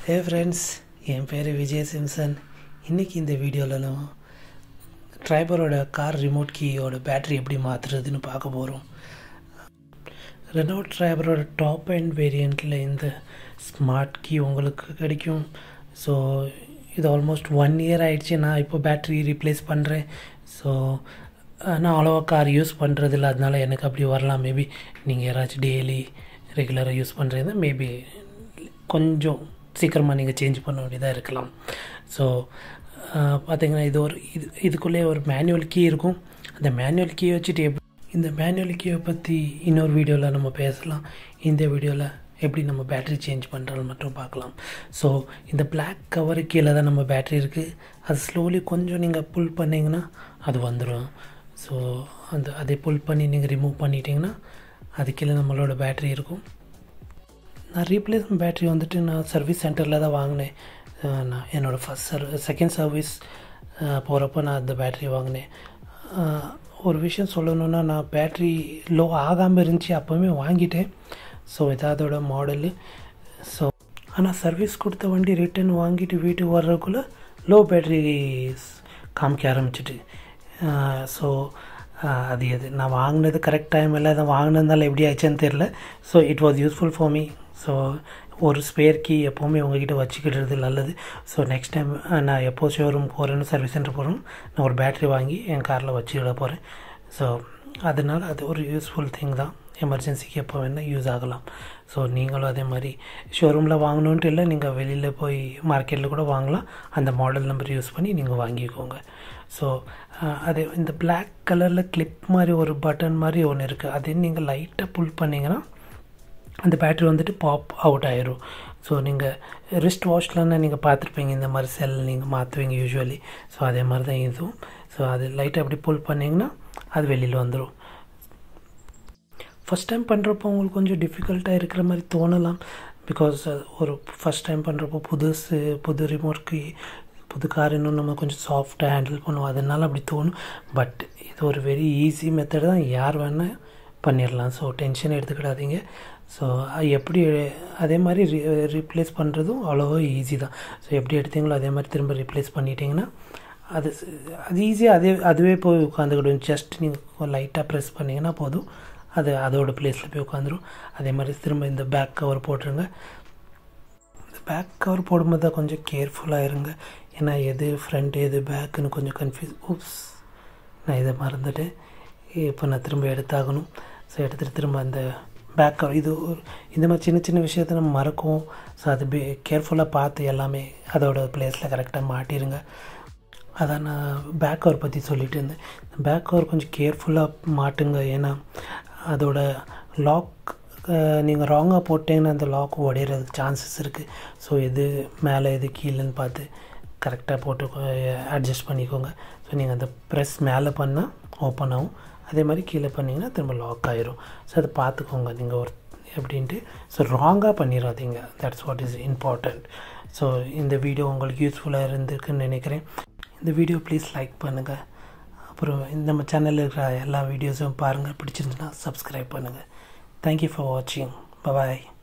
hey friends என் பேர் Vijay Simpson இன்றைக்கி இந்த வேடியோவில் நம்ம ட்ரைபரோட கார் ரிமோட் கீயோட பேட்டரி எப்படி மாற்றுறதுன்னு பார்க்க போகிறோம் ரெனோட் ட்ரைபரோட டாப் அண்ட் வேரியண்ட்டில் இந்த ஸ்மார்ட் கீ உங்களுக்கு கிடைக்கும் ஸோ இது ஆல்மோஸ்ட் ஒன் இயர் ஆயிடுச்சு நான் இப்போ பேட்டரி ரீப்ளேஸ் பண்ணுறேன் ஸோ நான் அவ்வளோவா கார் யூஸ் பண்ணுறதில்ல அதனால எனக்கு அப்படி வரலாம் மேபி நீங்கள் யாராச்சும் டெய்லி ரெகுலராக யூஸ் பண்ணுறீங்க மேபி கொஞ்சம் சீக்கிரமாக நீங்கள் சேஞ்ச் பண்ண வேண்டியதாக இருக்கலாம் ஸோ பார்த்தீங்கன்னா இது ஒரு இது இதுக்குள்ளே ஒரு மேனுவல் கீ இருக்கும் அந்த மேனுவல் கீ வச்சுட்டு எப்படி இந்த மேனுவல் கீயை பற்றி இன்னொரு வீடியோவில் நம்ம பேசலாம் இந்த வீடியோவில் எப்படி நம்ம பேட்டரி சேஞ்ச் பண்ணுறது மட்டும் பார்க்கலாம் ஸோ இந்த பிளாக் கவரு கீழே தான் நம்ம பேட்டரி இருக்குது அது ஸ்லோலி கொஞ்சம் நீங்கள் புல் பண்ணிங்கன்னா அது வந்துடும் ஸோ அந்த அதை புல் பண்ணி நீங்கள் ரிமூவ் பண்ணிட்டீங்கன்னா அது கீழே நம்மளோட பேட்டரி இருக்கும் நான் ரீப்ளேஸ்மெண்ட் பேட்டரி வந்துட்டு நான் சர்வீஸ் சென்டரில் தான் வாங்கினேன் நான் என்னோடய ஃபஸ்ட் சர் செகண்ட் சர்வீஸ் போகிறப்ப நான் அந்த பேட்டரி வாங்கினேன் ஒரு விஷயம் சொல்லணுன்னா நான் பேட்ரி லோ ஆகாமல் இருந்துச்சு அப்போவுமே வாங்கிட்டேன் ஸோ இதாதோட மாடலு ஸோ ஆனால் சர்வீஸ் கொடுத்த வண்டி ரிட்டன் வாங்கிட்டு வீட்டுக்கு வர்றதுக்குள்ளே லோ பேட்ரி காமிக்க ஆரம்பிச்சிட்டு ஸோ அது எது நான் வாங்கினது கரெக்ட் டைம் இல்லை அதை வாங்கினதுனால எப்படி ஆச்சுன்னு தெரில so it was useful for me so ஒரு ஸ்பேர் கீ எப்போவுமே உங்ககிட்ட வச்சுக்கிடுறது நல்லது ஸோ நெக்ஸ்ட் டைம் நான் எப்போ ஷோரூம் போகிறேன்னு சர்வீஸ் சென்டர் போகிறேன் நான் ஒரு பேட்ரி வாங்கி என் காரில் வச்சுக்கிட போகிறேன் ஸோ அதனால் அது ஒரு யூஸ்ஃபுல் திங் தான் எமர்ஜென்சிக்கு எப்போ வேணால் யூஸ் ஆகலாம் ஸோ நீங்களும் அதே மாதிரி ஷோரூமில் வாங்கணுன்ட்டு இல்லை நீங்கள் வெளியில் போய் மார்க்கெட்டில் கூட வாங்கலாம் அந்த மாடல் நம்பர் யூஸ் பண்ணி நீங்கள் வாங்கிக்கோங்க ஸோ அது இந்த பிளாக் கலரில் கிளிப் மாதிரி ஒரு பட்டன் மாதிரி ஒன்று இருக்குது அதே நீங்கள் லைட்டாக புல் பண்ணிங்கன்னா அந்த பேட்ரி வந்துட்டு பாப் அவுட் ஆயிரும் ஸோ நீங்கள் ரிஸ்ட் வாஷ்லன்னா நீங்கள் பார்த்துருப்பீங்க இந்த மாதிரி செல் நீங்கள் மாற்றுவீங்க யூஸ்வலி ஸோ அதே மாதிரி தான் இதுவும் ஸோ அது லைட்டாக அப்படி புல் பண்ணிங்கன்னா அது வெளியில் வந்துடும் ஃபஸ்ட் டைம் பண்ணுறப்போ உங்களுக்கு கொஞ்சம் டிஃபிகல்ட்டாக இருக்கிற மாதிரி தோணலாம் பிகாஸ் ஒரு ஃபஸ்ட் டைம் பண்ணுறப்போ புதுசு புது ரிமோட்க்கு புது கார் இன்னும் நம்ம கொஞ்சம் சாஃப்டாக ஹேண்டில் பண்ணுவோம் அதனால அப்படி தோணும் பட் இது ஒரு வெரி ஈஸி மெத்தட் தான் யார் வேணால் பண்ணிடலாம் ஸோ டென்ஷன் எடுத்துக்கிடாதீங்க ஸோ எப்படி அதே மாதிரி ரீ ரீப்ளேஸ் பண்ணுறதும் அவ்வளோவா ஈஸி தான் ஸோ எப்படி எடுத்தீங்களோ அதே மாதிரி திரும்ப ரீப்ளேஸ் பண்ணிட்டீங்கன்னா அது அது ஈஸியாக அதே அதுவே போய் உட்காந்துக்கிடும் ஜஸ்ட் நீங்கள் லைட்டாக ப்ரெஸ் பண்ணிங்கன்னா போதும் அது அதோட பிளேஸில் போய் உட்காந்துரும் அதே மாதிரி திரும்ப இந்த பேக் கவர் போட்டுருங்க இந்த பேக் கவர் போடும்போது தான் கொஞ்சம் கேர்ஃபுல்லாக இருங்க ஏன்னா எது ஃப்ரண்ட் எது பேக்குன்னு கொஞ்சம் கன்ஃபியூஸ் ஊப்ஸ் நான் இதை மறந்துட்டேன் இப்போ நான் திரும்ப எடுத்தாகணும் ஸோ எடுத்துகிட்டு திரும்ப அந்த பேக் கவர் இது ஒரு இந்த மாதிரி சின்ன சின்ன விஷயத்த நம்ம மறக்கும் ஸோ அது பே கேர்ஃபுல்லாக பார்த்து எல்லாமே அதோட பிளேஸில் கரெக்டாக மாட்டிடுங்க அதான் நான் பேக் கவர் பற்றி சொல்லிட்டு இருந்தேன் பேக் கவர் கொஞ்சம் கேர்ஃபுல்லாக மாட்டுங்க ஏன்னா அதோட லாக் நீங்கள் ராங்காக போட்டிங்கன்னா அந்த லாக் உடையிறதுக்கு சான்சஸ் இருக்குது ஸோ எது மேலே எது கீழேன்னு பார்த்து கரெக்டாக போட்டு அட்ஜஸ்ட் பண்ணிக்கோங்க ஸோ நீங்கள் அந்த ப்ரெஸ் மேலே பண்ணால் ஓப்பன் ஆகும் அதே மாதிரி கீழே பண்ணிங்கன்னா திரும்ப லாக் ஆயிரும் ஸோ அதை பார்த்துக்கோங்க நீங்கள் ஒரு எப்படின்ட்டு ஸோ ராங்காக பண்ணிடாதீங்க that's what is important so இந்த வீடியோ உங்களுக்கு யூஸ்ஃபுல்லாக இருந்திருக்குன்னு நினைக்கிறேன் இந்த வீடியோ ப்ளீஸ் லைக் பண்ணுங்கள் அப்புறம் நம்ம சேனலில் இருக்கிற எல்லா வீடியோஸும் பாருங்கள் பிடிச்சிருந்துச்சுன்னா சப்ஸ்கிரைப் பண்ணுங்கள் தேங்க்யூ ஃபார் வாட்சிங் பாய்